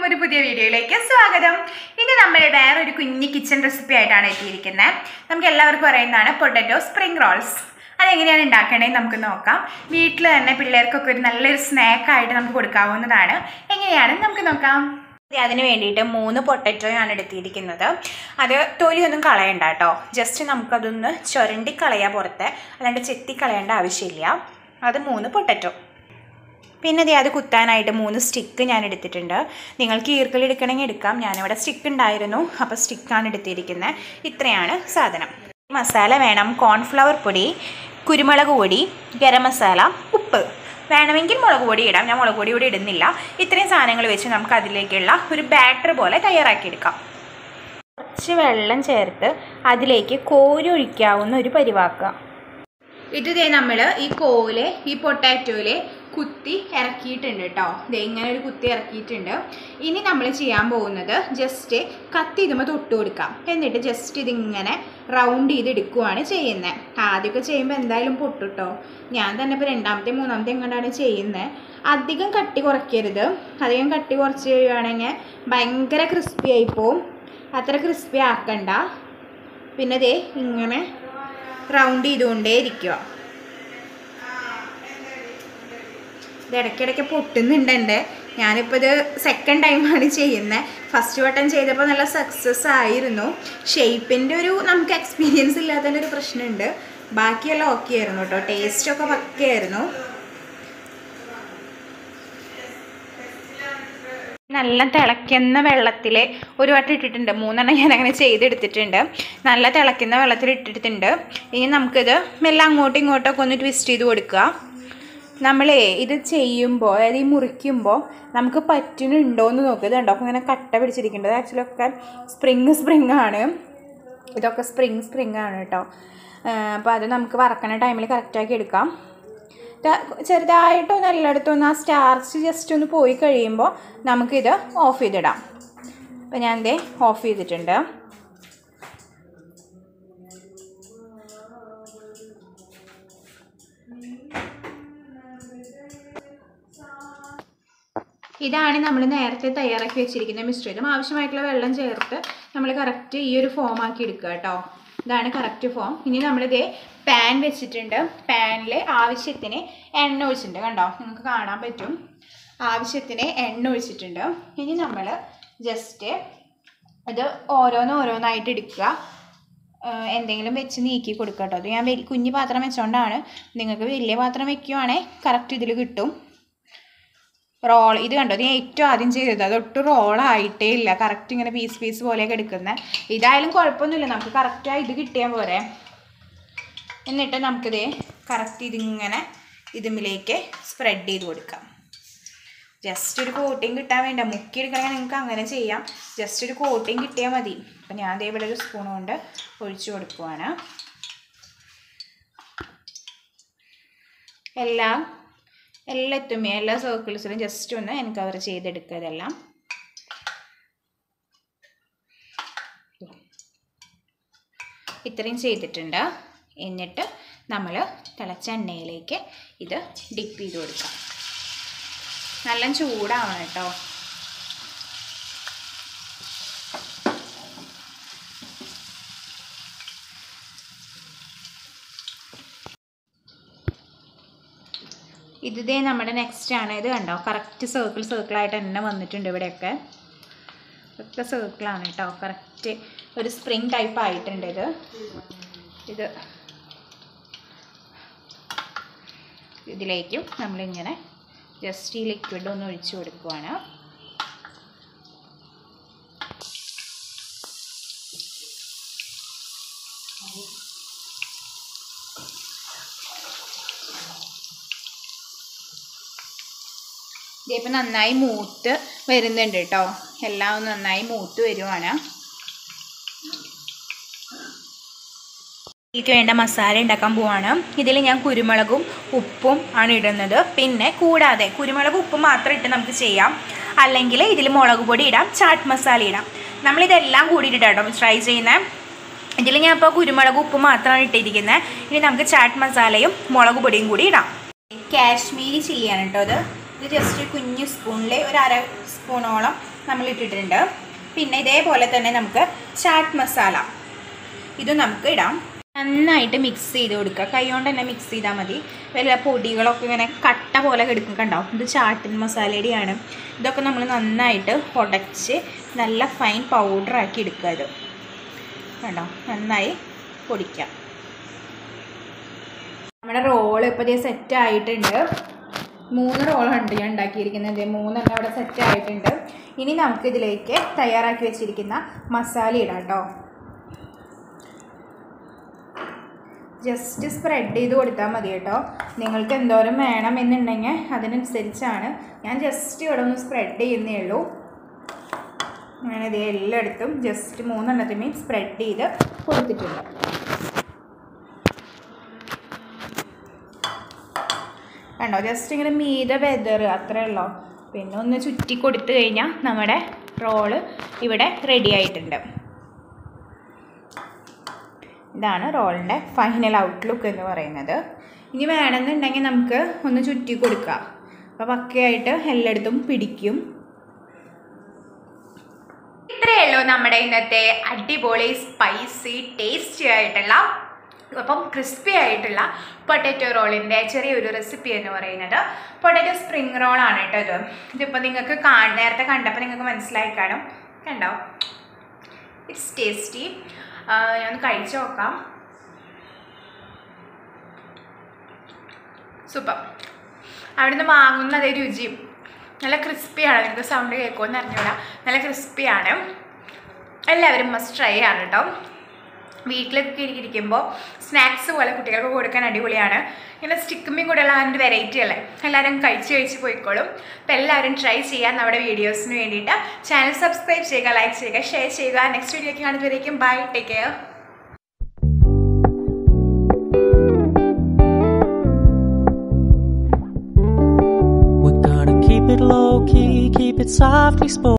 ഒരു പുതിയ വീഡിയോയിലേക്ക് സ്വാഗതം ഇന്ന് നമ്മൾ വേറൊരു കുഞ്ഞി കിച്ചൺ റെസിപ്പി ആയിട്ടാണ് എത്തിയിരിക്കുന്നത് നമുക്ക് എല്ലാവർക്കും അറിയുന്നതാണ് പൊട്ടറ്റോ സ്പ്രിംഗ് റോൾസ് അതെങ്ങനെയാണ് ഉണ്ടാക്കേണ്ടത് നമുക്ക് നോക്കാം വീട്ടിൽ തന്നെ പിള്ളേർക്കൊക്കെ ഒരു നല്ലൊരു സ്നാക്കായിട്ട് നമുക്ക് കൊടുക്കാവുന്നതാണ് എങ്ങനെയാണ് നമുക്ക് നോക്കാം അതിന് വേണ്ടിയിട്ട് മൂന്ന് പൊട്ടറ്റോയാണ് എടുത്തിരിക്കുന്നത് അത് തൊലിയൊന്നും കളയണ്ട കേട്ടോ ജസ്റ്റ് നമുക്കതൊന്ന് ചുരണ്ടി കളയാ പുറത്ത് അല്ലാണ്ട് ചെത്തി കളയേണ്ട ആവശ്യമില്ല അത് മൂന്ന് പൊട്ടറ്റോ പിന്നെ ദേ അത് കുത്താനായിട്ട് മൂന്ന് സ്റ്റിക്ക് ഞാൻ എടുത്തിട്ടുണ്ട് നിങ്ങൾക്ക് ഈർക്കൽ എടുക്കണമെങ്കിൽ എടുക്കാം ഞാനിവിടെ സ്റ്റിക്ക് ഉണ്ടായിരുന്നു അപ്പോൾ സ്റ്റിക്കാണ് എടുത്തിരിക്കുന്നത് ഇത്രയാണ് സാധനം മസാല വേണം കോൺഫ്ലവർ പൊടി കുരുമുളക് പൊടി ഗരം മസാല ഉപ്പ് വേണമെങ്കിൽ മുളക് പൊടി ഇടാം ഞാൻ മുളക് പൊടി കൂടി ഇടുന്നില്ല ഇത്രയും സാധനങ്ങൾ വെച്ച് നമുക്ക് അതിലേക്കുള്ള ഒരു ബാറ്റർ പോലെ തയ്യാറാക്കിയെടുക്കാം കുറച്ച് വെള്ളം ചേർത്ത് അതിലേക്ക് കോരി ഒഴിക്കാവുന്ന ഒരു പരിവാക്കുക ഇത് ദേ നമ്മൾ ഈ കോല് ഈ പൊട്ടാറ്റോയില് കുത്തി ഇറക്കിയിട്ടുണ്ട് കേട്ടോ ദേ ഇങ്ങനെ ഒരു കുത്തി ഇറക്കിയിട്ടുണ്ട് ഇനി നമ്മൾ ചെയ്യാൻ പോകുന്നത് ജസ്റ്റ് കത്തി ഇതുമ്പോൾ തൊട്ട് കൊടുക്കാം എന്നിട്ട് ജസ്റ്റ് ഇതിങ്ങനെ റൗണ്ട് ചെയ്ത് എടുക്കുവാണ് ചെയ്യുന്നത് ആദ്യമൊക്കെ ചെയ്യുമ്പോൾ എന്തായാലും പൊട്ടുട്ടോ ഞാൻ തന്നെ ഇപ്പോൾ രണ്ടാമത്തെ മൂന്നാമത്തെ എങ്ങനെയാണ് ചെയ്യുന്നത് അധികം കട്ടി കുറയ്ക്കരുത് അധികം കട്ടി കുറച്ച് കഴിയുവാണെങ്കിൽ ഭയങ്കര ക്രിസ്പി ആയി പോവും അത്ര ക്രിസ്പി ആക്കണ്ട പിന്നെ ദേ ഇങ്ങനെ റൗണ്ട് ചെയ്തുകൊണ്ടേ ഇരിക്കുക ഇത് ഇടയ്ക്കിടയ്ക്ക് പൊട്ടുന്നുണ്ട് എൻ്റെ ഞാനിപ്പോൾ ഇത് സെക്കൻഡ് ടൈമാണ് ചെയ്യുന്നത് ഫസ്റ്റ് വട്ടം ചെയ്തപ്പോൾ നല്ല സക്സസ് ആയിരുന്നു ഷേപ്പിൻ്റെ ഒരു നമുക്ക് എക്സ്പീരിയൻസ് ഇല്ലാത്തതിൻ്റെ ഒരു പ്രശ്നമുണ്ട് ബാക്കിയെല്ലാം ഓക്കെ ആയിരുന്നു കേട്ടോ ടേസ്റ്റൊക്കെ പക്കയായിരുന്നു നല്ല തിളയ്ക്കുന്ന വെള്ളത്തിൽ ഒരു വട്ടം ഇട്ടിട്ടുണ്ട് മൂന്നെണ്ണം ഞാൻ അങ്ങനെ ചെയ്തെടുത്തിട്ടുണ്ട് നല്ല തിളയ്ക്കുന്ന വെള്ളത്തിൽ ഇട്ടിട്ടുണ്ട് ഇനി നമുക്കിത് മെല്ലെ അങ്ങോട്ടും ഇങ്ങോട്ടൊക്കെ ഒന്ന് ട്വിസ്റ്റ് ചെയ്ത് കൊടുക്കുക നമ്മളേ ഇത് ചെയ്യുമ്പോൾ അതായത് ഈ മുറിക്കുമ്പോൾ നമുക്ക് പറ്റുന്നുണ്ടോ എന്ന് നോക്കുക ഇത് കണ്ടോ ഇങ്ങനെ കട്ട പിടിച്ചിരിക്കേണ്ടത് ആക്ച്വലി ഒക്കെ സ്പ്രിങ് സ്പ്രിങ് ആണ് ഇതൊക്കെ സ്പ്രിങ് സ്പ്രിങ് ആണ് കേട്ടോ അപ്പോൾ അത് നമുക്ക് വറക്കണ ടൈമിൽ കറക്റ്റാക്കി എടുക്കാം ചെറുതായിട്ടൊന്ന് എല്ലായിടത്തും ആ സ്റ്റാർച്ച് ജസ്റ്റ് ഒന്ന് പോയി കഴിയുമ്പോൾ നമുക്കിത് ഓഫ് ചെയ്തിടാം അപ്പോൾ ഞാൻ ഇതേ ഓഫ് ചെയ്തിട്ടുണ്ട് ഇതാണ് നമ്മൾ നേരത്തെ തയ്യാറാക്കി വെച്ചിരിക്കുന്ന മിശ്രിതം ആവശ്യമായിട്ടുള്ള വെള്ളം ചേർത്ത് നമ്മൾ കറക്റ്റ് ഈ ഒരു ഫോം ആക്കി എടുക്കുക കേട്ടോ ഇതാണ് കറക്റ്റ് ഫോം ഇനി നമ്മളിതേ പാൻ വെച്ചിട്ടുണ്ട് പാനിൽ ആവശ്യത്തിന് എണ്ണ ഒഴിച്ചിട്ടുണ്ട് കണ്ടോ നിങ്ങൾക്ക് കാണാൻ പറ്റും ആവശ്യത്തിന് എണ്ണ ഒഴിച്ചിട്ടുണ്ട് ഇനി നമ്മൾ ജസ്റ്റ് ഇത് ഓരോന്ന് ഓരോന്നായിട്ട് എടുക്കുക എന്തെങ്കിലും വെച്ച് നീക്കി കൊടുക്കുക കേട്ടോ അത് ഞാൻ കുഞ്ഞു പാത്രം വെച്ചുകൊണ്ടാണ് നിങ്ങൾക്ക് വലിയ പാത്രം വെക്കുവാണെങ്കിൽ കറക്റ്റ് ഇതിൽ കിട്ടും റോൾ ഇത് കണ്ടോ ഇത് ഏറ്റവും ആദ്യം ചെയ്തത് അതൊട്ടും റോളായിട്ടേ ഇല്ല കറക്റ്റ് ഇങ്ങനെ പീസ് പീസ് പോലെയൊക്കെ എടുക്കുന്നത് ഇതായാലും കുഴപ്പമൊന്നുമില്ല നമുക്ക് കറക്റ്റായി ഇത് കിട്ടിയാൽ പോരെ എന്നിട്ട് നമുക്കിത് കറക്റ്റ് ഇതിങ്ങനെ ഇതിമിലേക്ക് സ്പ്രെഡ് ചെയ്ത് കൊടുക്കാം ജസ്റ്റ് ഒരു കോട്ടിങ് കിട്ടാൻ വേണ്ട മുക്കി എടുക്കണമെങ്കിൽ നിങ്ങൾക്ക് അങ്ങനെ ചെയ്യാം ജസ്റ്റ് ഒരു കോട്ടിങ് കിട്ടിയാൽ മതി അപ്പം ഞാൻ അതേ ഇവിടെ ഒരു സ്പൂൺ കൊണ്ട് ഒഴിച്ചു കൊടുക്കുവാണ് എല്ലാം എല്ലാത്തും എല്ലാ സർക്കിൾസിലും ജസ്റ്റ് ഒന്ന് എനിക്ക് കവർ ചെയ്തെടുക്കുക ഇതെല്ലാം ഇത്രയും ചെയ്തിട്ടുണ്ട് എന്നിട്ട് നമ്മൾ തിളച്ച എണ്ണയിലേക്ക് ഇത് ഡിപ്പ് ചെയ്ത് കൊടുക്കാം നല്ല ചൂടാവണം കേട്ടോ ഇതേ നമ്മുടെ നെക്സ്റ്റ് ആണ് ഇത് കണ്ടോ കറക്റ്റ് സർക്കിൾ സർക്കിളായിട്ട് തന്നെ വന്നിട്ടുണ്ട് ഇവിടെയൊക്കെ ഒക്കെ സർക്കിളാണ് കേട്ടോ കറക്റ്റ് ഒരു സ്പ്രിങ് ടൈപ്പ് ആയിട്ടുണ്ട് ഇത് ഇത് ഇതിലേക്കും നമ്മളിങ്ങനെ ജസ്റ്റ് ഈ ലിക്വിഡ് ഒന്ന് ഒഴിച്ചു കൊടുക്കുവാണ് ഇതിപ്പോൾ നന്നായി മൂത്ത് വരുന്നുണ്ട് കേട്ടോ എല്ലാം നന്നായി മൂത്ത് വരുവാണ് ഇതിലേക്ക് വേണ്ട മസാല ഉണ്ടാക്കാൻ പോവാണ് ഇതിൽ ഞാൻ കുരുമുളകും ഉപ്പും ആണ് ഇടുന്നത് പിന്നെ കൂടാതെ കുരുമുളകും ഉപ്പും മാത്രം ഇട്ട് നമുക്ക് ചെയ്യാം അല്ലെങ്കിൽ ഇതിൽ മുളക് പൊടി ഇടാം ചാട്ട് മസാല ഇടാം നമ്മളിതെല്ലാം കൂടിയിട്ടാട്ടോ ട്രൈ ചെയ്യുന്നത് ഇതിൽ ഞാൻ ഇപ്പോൾ കുരുമുളക് ഉപ്പ് മാത്രമാണ് ഇട്ടിരിക്കുന്നത് ഇനി നമുക്ക് ചാട്ട് മസാലയും മുളക് പൊടിയും കൂടി ഇടാം കാശ്മീരി ചില്ലിയാണ് കേട്ടോ അത് ഇത് ജസ്റ്റ് കുഞ്ഞു സ്പൂണിൽ ഒരു അര സ്പൂണോളം നമ്മൾ ഇട്ടിട്ടുണ്ട് പിന്നെ ഇതേപോലെ തന്നെ നമുക്ക് ചാറ്റ് മസാല ഇത് നമുക്ക് ഇടാം നന്നായിട്ട് മിക്സ് ചെയ്ത് കൊടുക്കുക കൈ കൊണ്ട് തന്നെ മിക്സ് ചെയ്താൽ മതി വല്ല പൊടികളൊക്കെ ഇങ്ങനെ കട്ട പോലെ കിടക്കുന്നുണ്ടാവും ഇത് ചാട്ടിൻ മസാലയുടെയാണ് ഇതൊക്കെ നമ്മൾ നന്നായിട്ട് ഉടച്ച് നല്ല ഫൈൻ പൗഡറാക്കി എടുക്കുക ഇത് കണ്ടോ നന്നായി പൊടിക്കാം നമ്മുടെ റോള് ഇപ്പോൾ ഇതേ സെറ്റ് ആയിട്ടുണ്ട് മൂന്ന് റോളുണ്ട് ഞാൻ ഉണ്ടാക്കിയിരിക്കുന്നത് മൂന്നെണ്ണം അവിടെ സെറ്റ് ആയിട്ടുണ്ട് ഇനി നമുക്ക് ഇതിലേക്ക് തയ്യാറാക്കി വെച്ചിരിക്കുന്ന മസാല ഇടാം കേട്ടോ ജസ്റ്റ് സ്പ്രെഡ് ചെയ്ത് കൊടുത്താൽ മതി കേട്ടോ നിങ്ങൾക്ക് എന്തോരം വേണം എന്നുണ്ടെങ്കിൽ അതിനനുസരിച്ചാണ് ഞാൻ ജസ്റ്റ് ഇവിടെ ഒന്ന് സ്പ്രെഡ് ചെയ്യുന്നേ ഉള്ളൂ ഞാനിത് എല്ലായിടത്തും ജസ്റ്റ് മൂന്നെണ്ണത്തിമേ സ്പ്രെഡ് ചെയ്ത് കൊടുത്തിട്ടുണ്ട് കണ്ടോ ജസ്റ്റ് ഇങ്ങനെ മീത വെതർ അത്രേ ഉള്ളൂ പിന്നെ ഒന്ന് ചുറ്റി കൊടുത്തു കഴിഞ്ഞാൽ നമ്മുടെ റോള് ഇവിടെ റെഡി ആയിട്ടുണ്ട് ഇതാണ് റോളിൻ്റെ ഫൈനൽ ഔട്ട്ലുക്ക് എന്ന് പറയുന്നത് ഇനി വേണമെന്നുണ്ടെങ്കിൽ നമുക്ക് ഒന്ന് ചുറ്റി കൊടുക്കാം അപ്പോൾ പക്കയായിട്ട് എല്ലായിടത്തും പിടിക്കും ഇത്രയേ ഉള്ളൂ നമ്മുടെ ഇന്നത്തെ അടിപൊളി സ്പൈസി ടേസ്റ്റി ആയിട്ടുള്ള അപ്പം ക്രിസ്പി ആയിട്ടുള്ള പൊട്ടാറ്റോ റോളിൻ്റെ ചെറിയൊരു റെസിപ്പി എന്ന് പറയുന്നത് പൊട്ടാറ്റോ സ്പ്രിങ് റോളാണ് കേട്ടോ ഇത് ഇതിപ്പോൾ നിങ്ങൾക്ക് കാ നേരത്തെ കണ്ടപ്പോൾ നിങ്ങൾക്ക് മനസ്സിലായി കാണും കണ്ടോ ഇറ്റ്സ് ടേസ്റ്റി ഞാൻ കഴിച്ചു നോക്കാം സൂപ്പർ അവിടുന്ന് വാങ്ങുന്ന അതേ രുചിയും നല്ല ക്രിസ്പിയാണ് നിങ്ങൾക്ക് സൗണ്ട് കേൾക്കുമെന്ന് അറിഞ്ഞൂടാ നല്ല ക്രിസ്പിയാണ് എല്ലാവരും മസ്റ്റ് ട്രൈ ആണ് കേട്ടോ വീട്ടിലൊക്കെ ഇരിക്കുമ്പോൾ സ്നാക്സ് പോലെ കുട്ടികൾക്ക് കൊടുക്കാൻ അടിപൊളിയാണ് ഇങ്ങനെ സ്റ്റിക്കുമ്മയും കൂടെയുള്ള അതിൻ്റെ വെറൈറ്റി അല്ലേ എല്ലാവരും കഴിച്ച് കഴിച്ച് പോയിക്കോളും അപ്പോൾ എല്ലാവരും ട്രൈ ചെയ്യാൻ നമ്മുടെ വീഡിയോസിന് വേണ്ടിയിട്ട് ചാനൽ സബ്സ്ക്രൈബ് ചെയ്യുക ലൈക്ക് ചെയ്യുക ഷെയർ ചെയ്യുക നെക്സ്റ്റ് വീഡിയോയ്ക്ക് കാണുന്നവരേക്കും bye take care We're gonna keep it low key, keep it softly spoken.